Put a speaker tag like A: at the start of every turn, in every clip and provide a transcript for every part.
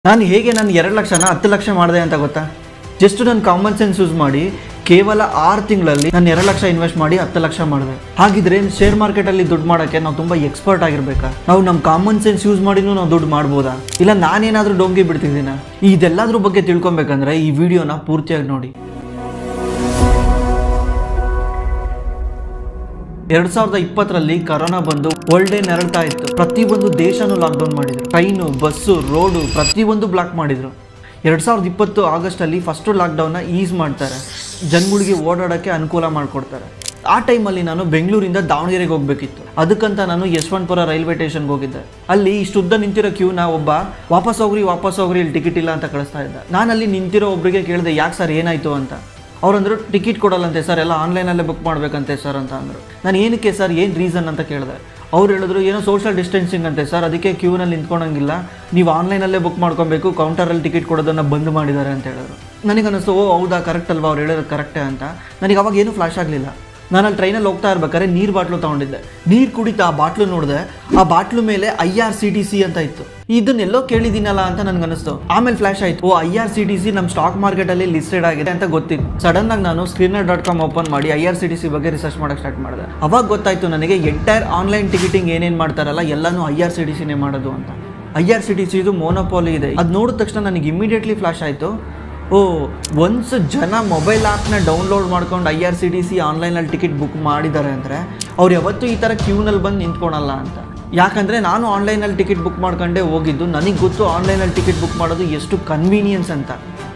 A: ನಾನು ಹೇಗೆ ನಾನು ಎರಡು ಲಕ್ಷನ ಹತ್ತು ಲಕ್ಷ ಮಾಡಿದೆ ಅಂತ ಗೊತ್ತಾ ಜಸ್ಟ್ ನಾನು ಕಾಮನ್ ಸೆನ್ಸ್ ಯೂಸ್ ಮಾಡಿ ಕೇವಲ ಆರು ತಿಂಗಳಲ್ಲಿ ನಾನು ಎರಡು ಲಕ್ಷ ಇನ್ವೆಸ್ಟ್ ಮಾಡಿ ಹತ್ತು ಲಕ್ಷ ಮಾಡಿದೆ ಹಾಗಿದ್ರೆ ಶೇರ್ ಮಾರ್ಕೆಟಲ್ಲಿ ದುಡ್ಡು ಮಾಡೋಕ್ಕೆ ನಾವು ತುಂಬ ಎಕ್ಸ್ಪರ್ಟ್ ಆಗಿರ್ಬೇಕಾ ನಾವು ನಮ್ಮ ಕಾಮನ್ ಸೆನ್ಸ್ ಯೂಸ್ ಮಾಡಿನೂ ನಾವು ದುಡ್ಡು ಮಾಡ್ಬೋದಾ ಇಲ್ಲ ನಾನೇನಾದರೂ ಡೊಂಗಿ ಬಿಡ್ತಿದ್ದೀನ ಇದೆಲ್ಲದ್ರ ಬಗ್ಗೆ ತಿಳ್ಕೊಬೇಕಂದ್ರೆ ಈ ವಿಡಿಯೋನ ಪೂರ್ತಿಯಾಗಿ ನೋಡಿ ಎರಡ್ ಸಾವಿರದ ಇಪ್ಪತ್ತರಲ್ಲಿ ಕರೋನಾ ಬಂದು ವರ್ಲ್ಡ್ ಡೇ ನೆರಳ್ತಾ ಇತ್ತು ಪ್ರತಿಯೊಂದು ದೇಶನೂ ಲಾಕ್ಡೌನ್ ಮಾಡಿದ್ರು ಟ್ರೈನು ಬಸ್ಸು ರೋಡು ಪ್ರತಿಯೊಂದು ಬ್ಲಾಕ್ ಮಾಡಿದ್ರು ಎರಡ್ ಸಾವಿರದ ಇಪ್ಪತ್ತು ಆಗಸ್ಟಲ್ಲಿ ಫಸ್ಟು ಲಾಕ್ಡೌನ್ನ ಈಸ್ ಮಾಡ್ತಾರೆ ಜನಗಳಿಗೆ ಓಡಾಡೋಕ್ಕೆ ಅನುಕೂಲ ಮಾಡಿಕೊಡ್ತಾರೆ ಆ ಟೈಮಲ್ಲಿ ನಾನು ಬೆಂಗಳೂರಿಂದ ದಾವಣಗೆರೆಗೆ ಹೋಗ್ಬೇಕಿತ್ತು ಅದಕ್ಕಂತ ನಾನು ಯಶವಂತಪುರ ರೈಲ್ವೆ ಸ್ಟೇಷನ್ಗೆ ಹೋಗಿದ್ದೆ ಅಲ್ಲಿ ಇಷ್ಟುದ್ದ ನಿಂತಿರೋ ಕ್ಯೂನ ಒಬ್ಬ ವಾಪಸ್ ಹೋಗ್ರಿ ವಾಪಸ್ ಹೋಗ್ರಿ ಇಲ್ಲಿ ಟಿಕೆಟ್ ಇಲ್ಲ ಅಂತ ಕಳಿಸ್ತಾ ಇದ್ದ ನಾನು ಅಲ್ಲಿ ನಿಂತಿರೋ ಒಬ್ರಿಗೆ ಕೇಳಿದೆ ಯಾಕೆ ಸರ್ ಏನಾಯ್ತು ಅಂತ ಅವ್ರಂದ್ರು ಟಿಕೆಟ್ ಕೊಡಲ್ಲಂತೆ ಸರ್ ಎಲ್ಲ ಆನ್ಲೈನಲ್ಲೇ ಬುಕ್ ಮಾಡಬೇಕಂತೆ ಸರ್ ಅಂತ ಅಂದರು ನಾನು ಏನಕ್ಕೆ ಸರ್ ಏನು ರೀಸನ್ ಅಂತ ಕೇಳಿದೆ ಅವ್ರು ಹೇಳಿದ್ರು ಏನೋ ಸೋಷಿಯಲ್ ಡಿಸ್ಟೆನ್ಸಿಂಗ್ ಅಂತೆ ಸರ್ ಅದಕ್ಕೆ ಕ್ಯೂನಲ್ಲಿ ನಿಂತ್ಕೊಳಂಗಿಲ್ಲ ನೀವು ಆನ್ಲೈನಲ್ಲೇ ಬುಕ್ ಮಾಡ್ಕೊಬೇಕು ಕೌಂಟರಲ್ಲಿ ಟಿಕೆಟ್ ಕೊಡೋದನ್ನು ಬಂದ್ ಮಾಡಿದ್ದಾರೆ ಅಂತ ಹೇಳಿದ್ರು ನನಗೆ ಅನ್ನಿಸ್ತು ಓ ಹೌದಾ ಕರೆಕ್ಟ್ ಅಲ್ವಾ ಅವ್ರು ಹೇಳಿರೋದು ಕರೆಕ್ಟೇ ಅಂತ ನನಗೆ ಅವಾಗ ಏನೂ ಫ್ಲಾಶ್ ಆಗಲಿಲ್ಲ ನಾನು ಅಲ್ಲಿ ಟ್ರೈನಲ್ಲಿ ಹೋಗ್ತಾ ಇರ್ಬೇಕಾದ್ರೆ ನೀರು ಬಾಟ್ಲು ತೊಗೊಂಡಿದ್ದೆ ನೀರು ಕುಡಿತಾ ಆ ಬಾಟ್ಲು ನೋಡಿದೆ ಆ ಬಾಟ್ಲು ಮೇಲೆ I R C T C ಅಂತ ಇತ್ತು ಇದನ್ನೆಲ್ಲೋ ಕೇಳಿದ್ದೀನಲ್ಲ ಅಂತ ನನ್ಗೆ ಅನಿಸ್ತು ಆಮೇಲೆ ಫ್ಲಾಶ್ ಆಯ್ತು oh I R C T C ನಮ್ಮ ಸ್ಟಾಕ್ ಮಾರ್ಕೆಟಲ್ಲಿ ಲಿಸ್ಟೆಡ್ ಆಗಿದೆ ಅಂತ ಗೊತ್ತಿತ್ತು ಸಡನ್ ಆಗಿ ನಾನು ಸ್ಕ್ರೀನರ್ ಡಾಟ್ ಕಾಮ್ ಓಪನ್ ಮಾಡಿ I R C T C ಬಗ್ಗೆ ರಿಸರ್ಚ್ ಮಾಡೋಕೆ ಸ್ಟಾರ್ಟ್ ಮಾಡಿದೆ ಅವಾಗ ಗೊತ್ತಾಯ್ತು ನನಗೆ ಎಂಟೈರ್ ಆನ್ಲೈನ್ ಟಿಕೆಟಿಂಗ್ ಏನೇನು ಮಾಡ್ತಾರಲ್ಲ ಎಲ್ಲನೂ ಐ ಆರ್ ಸಿ ಟಿ ಸಿನೇ ಮಾಡೋದು ಅಂತ I R C T C ಇದು ಮೋನೋಪಾಲಿ ಇದೆ ಅದು ನೋಡಿದ ತಕ್ಷಣ ನನಗೆ ಇಮಿಡಿಯೇಟ್ಲಿ ಫ್ಲಾಶ್ ಆಯಿತು ಓ ಒನ್ಸ್ ಜನ ಮೊಬೈಲ್ ಆ್ಯಪ್ನ ಡೌನ್ಲೋಡ್ ಮಾಡ್ಕೊಂಡು I R C T C ಆನ್ಲೈನಲ್ಲಿ ಟಿಕೆಟ್ ಬುಕ್ ಮಾಡಿದ್ದಾರೆ ಅಂದರೆ ಅವ್ರು ಯಾವತ್ತೂ ಈ ಥರ ಕ್ಯೂನಲ್ಲಿ ಬಂದು ನಿಂತ್ಕೊಳಲ್ಲ ಅಂತ ಯಾಕಂದರೆ ನಾನು ಆನ್ಲೈನಲ್ಲಿ ಟಿಕೆಟ್ ಬುಕ್ ಮಾಡ್ಕೊಂಡೇ ಹೋಗಿದ್ದು ನನಗೆ ಗೊತ್ತು ಆನ್ಲೈನಲ್ಲಿ ಟಿಕೆಟ್ ಬುಕ್ ಮಾಡೋದು ಎಷ್ಟು ಕನ್ವೀನಿಯನ್ಸ್ ಅಂತ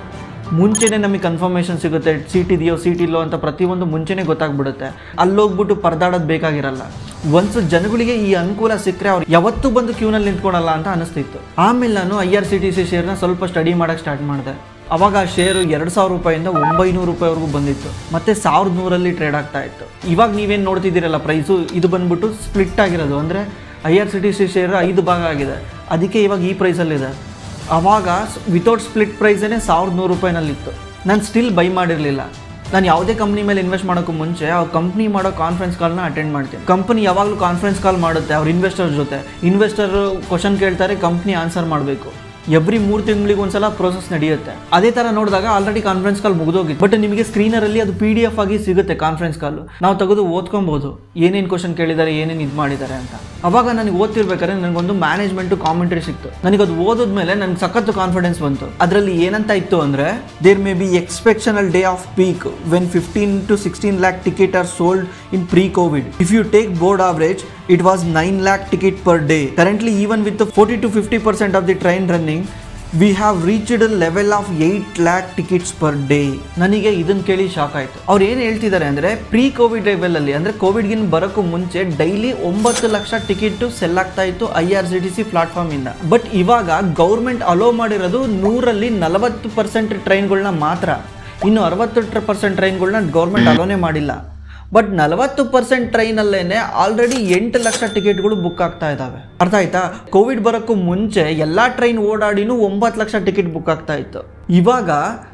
A: ಮುಂಚೆನೇ ನಮಗೆ ಕನ್ಫರ್ಮೇಷನ್ ಸಿಗುತ್ತೆ ಸೀಟ್ ಇದೆಯೋ ಸೀಟ್ ಇಲ್ಲೋ ಅಂತ ಪ್ರತಿಯೊಂದು ಮುಂಚೆನೇ ಗೊತ್ತಾಗ್ಬಿಡುತ್ತೆ ಅಲ್ಲೋಗ್ಬಿಟ್ಟು ಪರದಾಡೋದು ಬೇಕಾಗಿರಲ್ಲ ಒನ್ಸ್ ಜನಗಳಿಗೆ ಈ ಅನುಕೂಲ ಸಿಕ್ಕರೆ ಅವ್ರು ಯಾವತ್ತೂ ಬಂದು ಕ್ಯೂನಲ್ಲಿ ನಿಂತ್ಕೊಳಲ್ಲ ಅಂತ ಅನಿಸ್ತಿತ್ತು ಆಮೇಲೆ ನಾನು I R C T C ಶೇರ್ನ ಸ್ವಲ್ಪ ಸ್ಟಡಿ ಮಾಡೋಕ್ಕೆ ಸ್ಟಾರ್ಟ್ ಮಾಡಿದೆ ಅವಾಗ ಆ ಶೇರು ಎರಡು ಸಾವಿರ ರೂಪಾಯಿಂದ ಒಂಬೈನೂರು ರೂಪಾಯಿವರೆಗೂ ಬಂದಿತ್ತು ಮತ್ತೆ ಸಾವಿರದ ನೂರಲ್ಲಿ ಟ್ರೇಡ್ ಆಗ್ತಾ ಇತ್ತು ಇವಾಗ ನೀವೇನು ನೋಡ್ತಿದ್ದೀರಲ್ಲ ಪ್ರೈಸು ಇದು ಬಂದ್ಬಿಟ್ಟು ಸ್ಪ್ಲಿಟ್ ಆಗಿರೋದು ಅಂದರೆ I R C T C share ಐದು ಭಾಗ ಆಗಿದೆ ಅದಕ್ಕೆ ಇವಾಗ ಈ ಪ್ರೈಸಲ್ಲಿದೆ ಅವಾಗ ವಿತೌಟ್ ಸ್ಪ್ಲಿಟ್ ಪ್ರೈಸೇ ಸಾವಿರದ ನೂರು ರೂಪಾಯಿನಲ್ಲಿತ್ತು ನಾನು ಸ್ಟಿಲ್ ಬೈ ಮಾಡಿರಲಿಲ್ಲ ನಾನು ಯಾವುದೇ ಕಂಪ್ನಿ ಮೇಲೆ ಇನ್ವೆಸ್ಟ್ ಮಾಡೋಕ್ಕೂ ಮುಂಚೆ ಆ ಕಂಪ್ನಿ ಮಾಡೋ ಕಾನ್ಫರೆನ್ಸ್ ಕಾಲ್ನ ಅಟೆಂಡ್ ಮಾಡ್ತೀನಿ ಕಂಪನಿ ಯಾವಾಗಲೂ ಕಾನ್ಫರೆನ್ಸ್ ಕಾಲ್ ಮಾಡುತ್ತೆ ಅವ್ರ ಇನ್ವೆಸ್ಟರ್ ಜೊತೆ ಇನ್ವೆಸ್ಟರ್ ಕ್ವಶನ್ ಕೇಳ್ತಾರೆ ಕಂಪ್ನಿ ಆನ್ಸರ್ ಮಾಡಬೇಕು ಎವ್ರಿ ಮೂರು ತಿಂಗಳಿಗೆ ಒಂದ್ಸಲ ಪ್ರೋಸೆಸ್ ನಡೆಯುತ್ತೆ ಅದೇ ಥರ ನೋಡಿದಾಗ ಆಲ್ರೆಡಿ ಕಾನ್ಫರೆನ್ಸ್ ಕಾಲ್ ಮುಗಿದೋಗಿತ್ತು ಬಟ್ ನಿಮಗೆ ಸ್ಕ್ರೀನರಲ್ಲಿ ಅದು ಪಿ ಡಿ ಎಫ್ ಆಗಿ ಸಿಗುತ್ತೆ ಕಾನ್ಫರೆನ್ಸ್ ಕಾಲ್ ನಾವು ತೆಗೆದು ಓದ್ಕೊಬೋದು ಏನೇನು ಕ್ವಶನ್ ಕೇಳಿದ್ದಾರೆ ಏನೇನು ಇದು ಮಾಡಿದ್ದಾರೆ ಅಂತ ಅವಾಗ ನನಗೆ ಓದ್ತಿರ್ಬೇಕಾದ್ರೆ ನನಗೊಂದು ಮ್ಯಾನೇಜ್ಮೆಂಟ್ ಕಾಮೆಂಟ್ರಿ ಸಿಕ್ತು ನನಗೆ ಅದು ಓದಿದ್ಮೇಲೆ ನನಗೆ ಸಖತ್ತು ಕಾನ್ಫಿಡೆನ್ಸ್ ಬಂತು ಅದರಲ್ಲಿ ಏನಂತ ಇತ್ತು ಅಂದರೆ there may be exceptional day of peak when fifteen to sixteen lakh ticket are sold in pre Covid if you take board average it was 9 lakh ticket per day. Currently, even with the 40 to 50 percent of the train running, we have reached a level of 8 lakh tickets per day. ನನಗೆ ಇದನ್ನ ಕೇಳಿ shock ಆಯಿತು ಅವ್ರು ಏನು ಹೇಳ್ತಿದ್ದಾರೆ ಅಂದರೆ pre Covid ಲೆವೆಲಲ್ಲಿ ಅಂದರೆ ಕೋವಿಡ್ಗಿನ ಬರೋಕ್ಕೂ ಮುಂಚೆ ಡೈಲಿ ಒಂಬತ್ತು ಲಕ್ಷ ಟಿಕೆಟ್ ಸೆಲ್ ಆಗ್ತಾ ಇತ್ತು I R C T C ಪ್ಲಾಟ್ಫಾರ್ಮಿಂದ ಬಟ್ ಇವಾಗ ಗೌರ್ಮೆಂಟ್ ಅಲೋ ಮಾಡಿರೋದು ನೂರಲ್ಲಿ ನಲವತ್ತು ಪರ್ಸೆಂಟ್ ಟ್ರೈನ್ಗಳನ್ನ ಮಾತ್ರ ಇನ್ನು ಅರವತ್ತು ಪರ್ಸೆಂಟ್ ಟ್ರೈನ್ಗಳನ್ನ ಗೌರ್ಮೆಂಟ್ ಅಲೋನೇ ಮಾಡಿಲ್ಲ ಬಟ್ ನಲವತ್ತು ಪರ್ಸೆಂಟ್ ಟ್ರೈನಲ್ಲೇನೆ ಆಲ್ರೆಡಿ ಎಂಟು ಲಕ್ಷ ಟಿಕೆಟ್ಗಳು ಬುಕ್ ಆಗ್ತಾ ಇದ್ದಾವೆ ಅರ್ಥ ಆಯ್ತಾ ಕೋವಿಡ್ ಬರೋಕ್ಕೂ ಮುಂಚೆ ಎಲ್ಲ ಟ್ರೈನ್ ಓಡಾಡಿನೂ ಒಂಬತ್ತು ಲಕ್ಷ ಟಿಕೆಟ್ ಬುಕ್ ಆಗ್ತಾ ಇತ್ತು ಇವಾಗ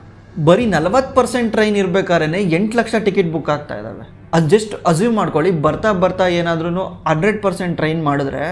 A: ಬರೀ ನಲವತ್ತು ಪರ್ಸೆಂಟ್ ಟ್ರೈನ್ ಇರ್ಬೇಕಾದ್ರೆ ಎಂಟು ಲಕ್ಷ ಟಿಕೆಟ್ ಬುಕ್ ಆಗ್ತಾ ಇದ್ದಾವೆ ಅದು ಜಸ್ಟ್ ಅಸ್ಯೂಮ್ ಮಾಡ್ಕೊಳ್ಳಿ ಬರ್ತಾ ಬರ್ತಾ ಏನಾದ್ರೂ ಹಂಡ್ರೆಡ್ ಪರ್ಸೆಂಟ್ ಟ್ರೈನ್ ಮಾಡಿದ್ರೆ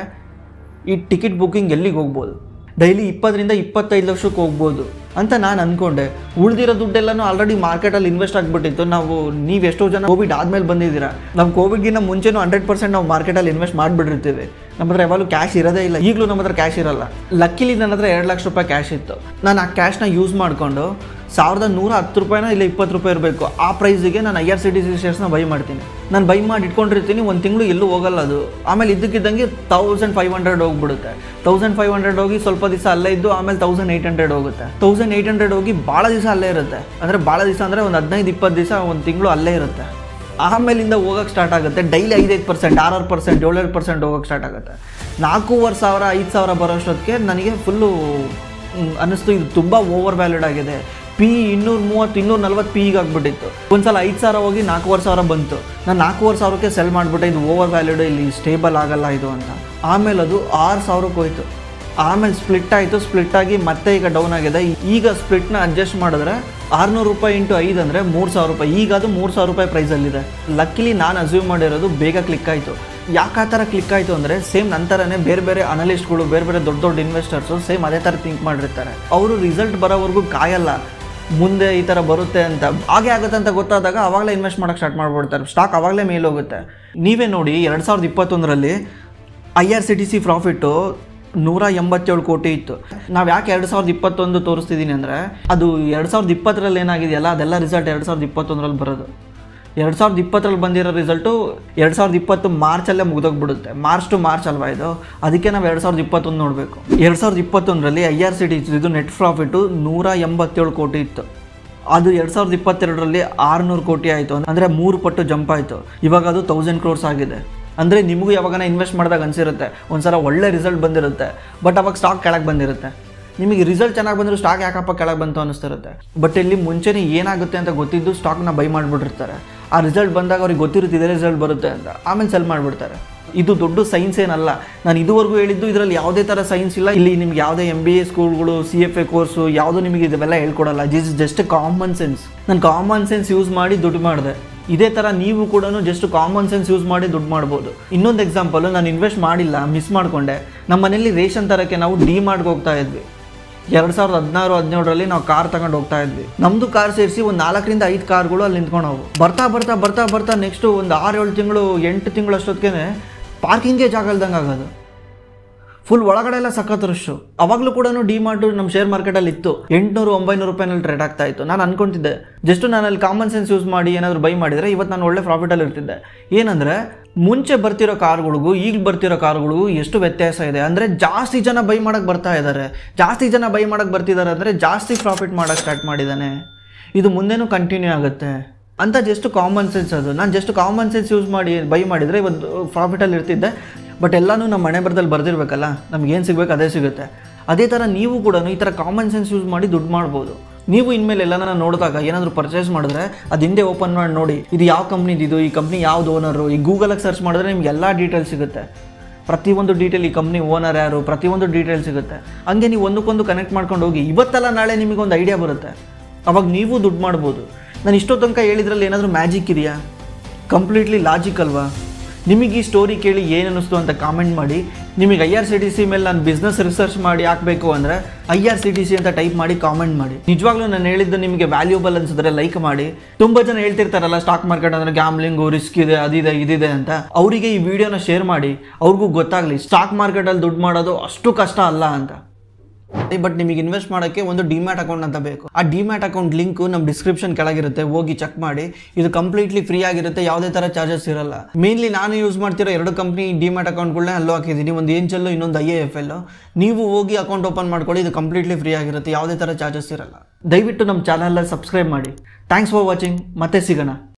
A: ಈ ಟಿಕೆಟ್ ಬುಕ್ಕಿಂಗ್ ಎಲ್ಲಿಗೆ ಹೋಗ್ಬೋದು ಡೈಲಿ ಇಪ್ಪತ್ತರಿಂದ ಇಪ್ಪತ್ತೈದು ಲಕ್ಷಕ್ಕೆ ಹೋಗ್ಬೋದು ಅಂತ ನಾನು ಅಂದ್ಕೊಂಡೆ ಉಳಿದಿರೋ ದುಡ್ಡೆಲ್ಲನೂ ಆಲ್ರೆಡಿ ಮಾರ್ಕೆಟಲ್ಲಿ ಇನ್ವೆಸ್ಟ್ ಆಗಿಬಿಟ್ಟಿತ್ತು ನಾವು ನೀವು ಎಷ್ಟೋ ಜನ ಕೋವಿಡ್ ಆದಮೇಲೆ ಬಂದಿದ್ದೀರಾ ನಮ್ಮ ಕೋವಿಡ್ಗಿಂತ ಮುಂಚೆನೂ ಹಂಡ್ರೆಡ್ ಪರ್ಸೆಂಟ್ ನಾವು ಮಾರ್ಕೆಟಲ್ಲಿ ಇನ್ವೆಸ್ಟ್ ಮಾಡಿಬಿಟ್ಟಿರ್ತೀವಿ ನಮ್ಮ ಹತ್ರ ಯಾವಾಗಲೂ ಕ್ಯಾಶ್ ಇರೋದೇ ಇಲ್ಲ ಈಗಲೂ ನಮ್ಮ ಹತ್ರ ಕ್ಯಾಶ್ ಇರಲ್ಲ ಲಕ್ಕಿಲಿ ನನ್ನ ಹತ್ರ ಎರಡು ಲಕ್ಷ ರೂಪಾಯಿ ಕ್ಯಾಶ್ ಇತ್ತು ನಾನು ಆ ಕ್ಯಾಶ್ನ ಯೂಸ್ ಮಾಡಿಕೊಂಡು ಸಾವಿರದ ನೂರ ಹತ್ತು ರೂಪಾಯಿನ ಇಲ್ಲ ಇಪ್ಪತ್ತು ರೂಪಾಯಿ ಇರಬೇಕು ಆ ಪ್ರೈಸಿಗೆ ನಾನು I R C T C ಶೇರ್ಸ್ನ ಬೈ ಮಾಡ್ತೀನಿ ನಾನು ಬೈ ಮಾಡಿ ಇಟ್ಕೊಂಡಿರ್ತೀನಿ ಒಂದು ತಿಂಗಳು ಎಲ್ಲೂ ಹೋಗಲ್ಲ ಅದು ಆಮೇಲೆ ಇದ್ದಕ್ಕಿದ್ದಂಗೆ ತೌಸಂಡ್ ಫೈವ್ ಹಂಡ್ರೆಡ್ ಹೋಗ್ಬಿಡುತ್ತೆ ತೌಸಂಡ್ ಫೈವ್ ಹಂಡ್ರೆಡ್ ಹೋಗಿ ಸ್ವಲ್ಪ ದಿವಸ ಅಲ್ಲೇ ಇದ್ದು ಆಮೇಲೆ ತೌಸಂಡ್ ಏಯ್ಟ್ ಹಂಡ್ರೆಡ್ ಹೋಗುತ್ತೆ ತೌಸಂಡ್ ಏಯ್ಟ್ ಹಂಡ್ರೆಡ್ ಹೋಗಿ ಭಾಳ ದಿವಸ ಅಲ್ಲೇ ಇರುತ್ತೆ ಅಂದರೆ ಭಾಳ ದಿವಸ ಅಂದರೆ ಒಂದು ಹದಿನೈದು ಇಪ್ಪತ್ತು ದಿವಸ ಒಂದು ತಿಂಗಳು ಅಲ್ಲೇ ಇರುತ್ತೆ ಆಮೇಲಿಂದ ಹೋಗೋಕ್ಕೆ ಸ್ಟಾರ್ಟ್ ಆಗುತ್ತೆ ಡೈಲಿ ಐದೈದು ಪರ್ಸೆಂಟ್ ಆರಾರು ಪರ್ಸೆಂಟ್ ಏಳೇಳು ಪರ್ಸೆಂಟ್ ಹೋಗೋಕ್ಕೆ ಸ್ಟಾರ್ಟ್ ಆಗುತ್ತೆ ನಾಲ್ಕೂವರೆ ಸಾವಿರ ಐದು ಸಾವಿರ ಬರೋಷ್ಟೊತ್ತಿಗೆ ನನಗೆ ಫುಲ್ಲು ಅನ್ನಿಸ್ತು ಇದು ತುಂಬ ಓವರ್ ವ್ಯಾಲ್ಯೂಡ್ ಆಗಿದೆ ಪಿ ಇನ್ನೂರ ಮೂವತ್ತು ಇನ್ನೂರ ನಲ್ವತ್ತು ಪಿ ಆಗ್ಬಿಟ್ಟಿತ್ತು ಒಂದ್ಸಲ ಐದು ಸಾವಿರ ಹೋಗಿ ನಾಲ್ಕೂವರೆ ಸಾವಿರ ಬಂತು ನಾನು ನಾಲ್ಕೂವರೆ ಸಾವಿರಕ್ಕೆ ಸೆಲ್ ಮಾಡಿಬಿಟ್ಟೆ ಇದು ಓವರ್ ವ್ಯಾಲ್ಯೂಡ್ ಇಲ್ಲಿ ಸ್ಟೇಬಲ್ ಆಗಲ್ಲ ಇದು ಅಂತ ಆಮೇಲೆ ಅದು ಆರು ಸಾವಿರಕ್ಕೆ ಹೋಯ್ತು ಆಮೇಲೆ ಸ್ಪ್ಲಿಟ್ ಆಯಿತು ಸ್ಪ್ಲಿಟ್ ಆಗಿ ಮತ್ತೆ ಈಗ ಡೌನ್ ಆಗಿದೆ ಈಗ ಸ್ಪ್ಲಿಟ್ನ ಅಡ್ಜಸ್ಟ್ ಮಾಡಿದ್ರೆ ಆರುನೂರು ರೂಪಾಯಿ ಇಂಟು ಐದು ಅಂದರೆ ಮೂರು ಸಾವಿರ ರೂಪಾಯಿ ಈಗ ಅದು ಮೂರು ಸಾವಿರ ರೂಪಾಯಿ ಪ್ರೈಸಲ್ಲಿದೆ ಲಕ್ಕಿಲಿ ನಾನು ಅಸ್ಯೂಮ್ ಮಾಡಿರೋದು ಬೇಗ ಕ್ಲಿಕ್ ಆಯಿತು ಯಾಕೆ ಆ ಥರ ಕ್ಲಿಕ್ ಆಯಿತು ಅಂದರೆ ಸೇಮ್ ನಂತರನೇ ಬೇರೆ ಬೇರೆ ಅನಲಿಸ್ಟ್ಗಳು ಬೇರೆ ಬೇರೆ ದೊಡ್ಡ ದೊಡ್ಡ ಇನ್ವೆಸ್ಟರ್ಸು ಸೇಮ್ ಅದೇ ಥರ ಥಿಂಕ್ ಮಾಡಿರ್ತಾರೆ ಅವರು ರಿಸಲ್ಟ್ ಬರೋವರೆಗೂ ಕಾಯಲ್ಲ ಮುಂದೆ ಈ ಥರ ಬರುತ್ತೆ ಅಂತ ಹಾಗೆ ಆಗುತ್ತೆ ಅಂತ ಗೊತ್ತಾದಾಗ ಅವಾಗಲೇ ಇನ್ವೆಸ್ಟ್ ಮಾಡೋಕ್ಕೆ ಸ್ಟಾರ್ಟ್ ಮಾಡ್ಬಿಡ್ತಾರೆ ಸ್ಟಾಕ್ ಅವಾಗಲೇ ಮೇಲೆ ಹೋಗುತ್ತೆ ನೀವೇ ನೋಡಿ ಎರಡು ಸಾವಿರದ ಇಪ್ಪತ್ತೊಂದರಲ್ಲಿ I R C T C profit ನೂರ ಎಂಬತ್ತೇಳು ಕೋಟಿ ಇತ್ತು ನಾವು ಯಾಕೆ ಎರಡು ಸಾವಿರದ ಇಪ್ಪತ್ತೊಂದು ತೋರಿಸ್ತಿದ್ದೀನಿ ಅಂದರೆ ಅದು ಎರಡು ಸಾವಿರದ ಇಪ್ಪತ್ತರಲ್ಲಿ ಏನಾಗಿದೆಯಲ್ಲ ಅದೆಲ್ಲ ರಿಸಲ್ಟ್ ಎರಡು ಸಾವಿರದ ಇಪ್ಪತ್ತೊಂದರಲ್ಲಿ ಬರೋದು ಎರಡು ಸಾವಿರದ ಇಪ್ಪತ್ತರಲ್ಲಿ ಬಂದಿರೋ ರಿಸಲ್ಟು ಎರಡು ಸಾವಿರದ ಇಪ್ಪತ್ತು ಮಾರ್ಚಲ್ಲೇ ಮುಗಿದೋಗ್ಬಿಡುತ್ತೆ ಮಾರ್ಚ್ ಟು ಮಾರ್ಚ್ ಅಲ್ವಾ ಇದು ಅದಕ್ಕೆ ನಾವು ಎರಡು ಸಾವಿರದ ಇಪ್ಪತ್ತೊಂದು ನೋಡಬೇಕು ಎರಡು ಸಾವಿರದ ಇಪ್ಪತ್ತೊಂದರಲ್ಲಿ ಐ ಆರ್ ಸಿ ಟಿ ಇದು ನೆಟ್ ಪ್ರಾಫಿಟ್ಟು ನೂರ ಎಂಬತ್ತೇಳು ಕೋಟಿ ಇತ್ತು ಅದು ಎರಡು ಸಾವಿರದ ಇಪ್ಪತ್ತೆರಡರಲ್ಲಿ ಆರುನೂರು ಕೋಟಿ ಆಯಿತು ಅಂದರೆ ಮೂರು ಪಟ್ಟು ಜಂಪ್ ಆಯಿತು ಇವಾಗ ಅದು ತೌಸಂಡ್ ಕ್ರೋರ್ಸ್ ಆಗಿದೆ ಅಂದರೆ ನಿಮಗೂ ಯಾವಾಗನ ಇನ್ವೆಸ್ಟ್ ಮಾಡಿದಾಗ ಅನಿಸಿರುತ್ತೆ ಒಂದ್ಸಲ ಒಳ್ಳೆ ರಿಸಲ್ಟ್ ಬಂದಿರುತ್ತೆ ಬಟ್ ಅವಾಗ ಸ್ಟಾಕ್ ಕೆಳಗೆ ಬಂದಿರುತ್ತೆ ನಿಮಗೆ ರಿಸಲ್ಟ್ ಚೆನ್ನಾಗಿ ಬಂದರೂ ಸ್ಟಾಕ್ ಯಾಕಪ್ಪ ಕೆಳಗೆ ಬಂತು ಅನ್ನಿಸ್ತಿರುತ್ತೆ ಬಟ್ ಇಲ್ಲಿ ಮುಂಚೆನೇ ಏನಾಗುತ್ತೆ ಅಂತ ಗೊತ್ತಿದ್ದು ಸ್ಟಾಕ್ನ ಬೈ ಮಾಡಿಬಿಟ್ಟಿರ್ತಾರೆ ಆ ರಿಸಲ್ಟ್ ಬಂದಾಗ ಅವ್ರಿಗೆ ಗೊತ್ತಿರುತ್ತೆ ಇದೇ ರಿಸಲ್ಟ್ ಬರುತ್ತೆ ಅಂತ ಆಮೇಲೆ ಸೆಲ್ ಮಾಡಿಬಿಡ್ತಾರೆ ಇದು ದೊಡ್ಡ ಸೈನ್ಸ್ ಏನಲ್ಲ ನಾನು ಇದುವರೆಗೂ ಹೇಳಿದ್ದು ಇದರಲ್ಲಿ ಯಾವುದೇ ಥರ ಸೈನ್ಸ್ ಇಲ್ಲ ಇಲ್ಲಿ ನಿಮ್ಗೆ ಯಾವುದೇ ಎಮ್ ಬಿ ಎ ಸ್ಕೂಲ್ಗಳು ಸಿ ಎಫ್ ಎ ಕೋರ್ಸು ಯಾವುದೂ ನಿಮಗೆ ಇದೆಲ್ಲ ಹೇಳ್ಕೊಡಲ್ಲ this is just common sense ನಾನು ಕಾಮನ್ ಸೆನ್ಸ್ ಯೂಸ್ ಮಾಡಿ ದುಡ್ಡು ಮಾಡಿದೆ ಇದೇ ಥರ ನೀವು ಕೂಡ ಜಸ್ಟ್ ಕಾಮನ್ ಸೆನ್ಸ್ ಯೂಸ್ ಮಾಡಿ ದುಡ್ಡು ಮಾಡ್ಬೋದು ಇನ್ನೊಂದು ಎಕ್ಸಾಂಪಲ್ ನಾನು ಇನ್ವೆಸ್ಟ್ ಮಾಡಿಲ್ಲ ಮಿಸ್ ಮಾಡಿಕೊಂಡೆ ನಮ್ಮ ಮನೇಲಿ ರೇಷನ್ ತರಕ್ಕೆ ನಾವು ಡಿ ಮಾಡ್ಗೆ ಹೋಗ್ತಾ ಇದ್ವಿ ಎರಡು ಸಾವಿರದ ಹದಿನಾರು ಹದಿನೇಳರಲ್ಲಿ ನಾವು ಕಾರ್ ತಗೊಂಡು ಹೋಗ್ತಾ ಇದ್ವಿ ನಮ್ಮದು ಕಾರ್ ಸೇರಿಸಿ ಒಂದು ನಾಲ್ಕರಿಂದ ಐದು ಕಾರ್ಗಳು ಅಲ್ಲಿ ನಿಂತ್ಕೊಂಡವು ಬರ್ತಾ ಬರ್ತಾ ಬರ್ತಾ ಬರ್ತಾ ನೆಕ್ಸ್ಟು ಒಂದು ಆರು ಏಳು ತಿಂಗಳು ಎಂಟು ತಿಂಗಳು ಅಷ್ಟೊತ್ತಿಗೆ ಪಾರ್ಕಿಂಗೇ ಜಾಗ ಇಲ್ದಂಗೆ ಆಗೋದು ಫುಲ್ ಒಳಗಡೆ ಎಲ್ಲ ಸಖತ್ ರಶ್ಶು ಅವಾಗಲೂ ಕೂಡ ಡಿ ಮಾರ್ಟು ನಮ್ಮ ಶೇರ್ ಮಾರ್ಕೆಟಲ್ಲಿ ಇತ್ತು ಎಂಟುನೂರು ಒಂಬೈನೂರು ರೂಪಾಯಿನಲ್ಲಿ ಟ್ರೇಡ್ ಆಗ್ತಾ ಇತ್ತು ನಾನು ಅನ್ಕೊಂತಿದ್ದೆ ಜಸ್ಟ್ ನಾನು ಅಲ್ಲಿ ಕಾಮನ್ ಸೆನ್ಸ್ ಯೂಸ್ ಮಾಡಿ ಏನಾದರೂ ಬೈ ಮಾಡಿದರೆ ಇವತ್ತು ನಾನು ಒಳ್ಳೆ ಪ್ರಾಫಿಟಲ್ಲಿ ಇರ್ತಿದ್ದೆ ಏನಂದರೆ ಮುಂಚೆ ಬರ್ತಿರೋ ಕಾರ್ಗಳಿಗೂ ಈಗ ಬರ್ತಿರೋ ಕಾರ್ಗಳಿಗೂ ಎಷ್ಟು ವ್ಯತ್ಯಾಸ ಇದೆ ಅಂದರೆ ಜಾಸ್ತಿ ಜನ ಬೈ ಮಾಡೋಕ್ಕೆ ಬರ್ತಾ ಇದ್ದಾರೆ ಜಾಸ್ತಿ ಜನ ಬೈ ಮಾಡೋಕ್ಕೆ ಬರ್ತಿದ್ದಾರೆ ಅಂದರೆ ಜಾಸ್ತಿ ಪ್ರಾಫಿಟ್ ಮಾಡೋಕ್ಕೆ ಸ್ಟಾರ್ಟ್ ಮಾಡಿದ್ದಾನೆ ಇದು ಮುಂದೆನೂ ಕಂಟಿನ್ಯೂ ಆಗುತ್ತೆ ಅಂತ ಜಸ್ಟ್ ಕಾಮನ್ ಸೆನ್ಸ್ ಅದು ನಾನು ಜಸ್ಟ್ ಕಾಮನ್ ಸೆನ್ಸ್ ಯೂಸ್ ಮಾಡಿ ಬೈ ಮಾಡಿದರೆ ಇವತ್ತು ಪ್ರಾಫಿಟಲ್ಲಿ ಇರ್ತಿದ್ದೆ ಬಟ್ ಎಲ್ಲನೂ ನಮ್ಮ ಮನೆ ಬರದಲ್ಲಿ ಬರ್ದಿರ್ಬೇಕಲ್ಲ ನಮ್ಗೆ ಏನು ಸಿಗಬೇಕು ಅದೇ ಸಿಗುತ್ತೆ ಅದೇ ಥರ ನೀವು ಕೂಡ ಈ ಥರ ಕಾಮನ್ ಸೆನ್ಸ್ ಯೂಸ್ ಮಾಡಿ ದುಡ್ಡು ಮಾಡ್ಬೋದು ನೀವು ಇನ್ಮೇಲೆ ಎಲ್ಲನ ನೋಡಿದಾಗ ಏನಾದರೂ ಪರ್ಚೇಸ್ ಮಾಡಿದ್ರೆ ಅದು ಹಿಂದೆ ಓಪನ್ ಮಾಡಿ ನೋಡಿ ಇದು ಯಾವ ಕಂಪ್ನಿದು ಇದು ಈ ಕಂಪ್ನಿ ಯಾವ್ದು ಓನರು ಈ ಗೂಗಲಾಗಿ ಸರ್ಚ್ ಮಾಡಿದ್ರೆ ನಿಮ್ಗೆ ಎಲ್ಲ ಡೀಟೇಲ್ಸ್ ಸಿಗುತ್ತೆ ಪ್ರತಿಯೊಂದು ಡೀಟೇಲ್ ಈ ಕಂಪ್ನಿ ಓನರ್ ಯಾರು ಪ್ರತಿಯೊಂದು ಡೀಟೇಲ್ ಸಿಗುತ್ತೆ ಹಂಗೆ ನೀವು ಒಂದಕ್ಕೊಂದು ಕನೆಕ್ಟ್ ಮಾಡ್ಕೊಂಡು ಹೋಗಿ ಇವತ್ತಲ್ಲ ನಾಳೆ ನಿಮಗೆ ಒಂದು ಐಡಿಯಾ ಬರುತ್ತೆ ಅವಾಗ ನೀವು ದುಡ್ಡು ಮಾಡ್ಬೋದು ನಾನು ಇಷ್ಟೋ ತನಕ ಹೇಳಿದ್ರಲ್ಲಿ ಏನಾದರೂ ಮ್ಯಾಜಿಕ್ ಇದೆಯಾ ಕಂಪ್ಲೀಟ್ಲಿ ಲಾಜಿಕ್ ಅಲ್ವಾ ನಿಮಗೆ ಈ ಸ್ಟೋರಿ ಕೇಳಿ ಏನು ಅನ್ನಿಸ್ತು ಅಂತ ಕಾಮೆಂಟ್ ಮಾಡಿ ನಿಮಗೆ I R C T C ಮೇಲೆ ನಾನು ಬಿಸ್ನೆಸ್ ರಿಸರ್ಚ್ ಮಾಡಿ ಹಾಕಬೇಕು ಅಂದರೆ I R C T C ಅಂತ ಟೈಪ್ ಮಾಡಿ ಕಾಮೆಂಟ್ ಮಾಡಿ ನಿಜವಾಗ್ಲೂ ನಾನು ಹೇಳಿದ್ದು ನಿಮಗೆ ವ್ಯಾಲ್ಯೂಬಲ್ ಅನ್ಸಿದ್ರೆ ಲೈಕ್ ಮಾಡಿ ತುಂಬ ಜನ ಹೇಳ್ತಿರ್ತಾರಲ್ಲ ಸ್ಟಾಕ್ ಮಾರ್ಕೆಟ್ ಅಂದರೆ ಗ್ಯಾಮ್ಲಿಂಗು ರಿಸ್ಕ್ ಇದೆ ಅದಿದೆ ಇದಿದೆ ಅಂತ ಅವರಿಗೆ ಈ ವಿಡಿಯೋನ ಶೇರ್ ಮಾಡಿ ಅವ್ರಿಗೂ ಗೊತ್ತಾಗಲಿ ಸ್ಟಾಕ್ ಮಾರ್ಕೆಟಲ್ಲಿ ದುಡ್ಡು ಮಾಡೋದು ಅಷ್ಟು ಕಷ್ಟ ಅಲ್ಲ ಅಂತ ಬಟ್ ನಿಮಗೆ ಇನ್ವೆಸ್ಟ್ ಮಾಡೋಕ್ಕೆ ಒಂದು ಡಿಮ್ಯಾಟ್ ಅಕೌಂಟ್ ಅಂತ ಬೇಕು ಆ ಡಿಮ್ಯಾಟ್ ಅಕೌಂಟ್ ಲಿಂಕ್ ನಮ್ಮ ಡಿಸ್ಕ್ರಿಪ್ಷನ್ ಕೆಳಗಿರುತ್ತೆ ಹೋಗಿ ಚೆಕ್ ಮಾಡಿ ಇದು ಕಂಪ್ಲೀಟ್ಲಿ ಫ್ರೀ ಆಗಿರುತ್ತೆ ಯಾವುದೇ ಥರ ಚಾರ್ಜಸ್ ಇರಲ್ಲ ಮೇನ್ಲಿ ನಾನು ಯೂಸ್ ಮಾಡ್ತಿರೋ ಎರಡು ಕಂಪ್ನಿ ಡಿಮ್ಯಾಟ್ ಅಕೌಂಟ್ಗಳನ್ನ ಅಲ್ಲೂ ಹಾಕಿದ್ದೀನಿ ಒಂದು ಏಂಚಲ್ಲು ಇನ್ನೊಂದು ಐ ಎ ಎಫ್ ಎಲ್ ನೀವು ಹೋಗಿ ಅಕೌಂಟ್ ಓಪನ್ ಮಾಡ್ಕೊಳ್ಳಿ ಇದು ಕಂಪ್ಲೀಟ್ಲಿ ಫ್ರೀ ಆಗಿರುತ್ತೆ ಯಾವುದೇ ಥರ ಚಾರ್ಜಸ್ ಇರಲ್ಲ ದಯವಿಟ್ಟು ನಮ್ಮ ಚಾನಲ್ನ ಸಬ್ಸ್ಕ್ರೈಬ್ ಮಾಡಿ ಥ್ಯಾಂಕ್ಸ್ ಫಾರ್ ವಾಚಿಂಗ್ ಮತ್ತೆ ಸಿಗೋಣ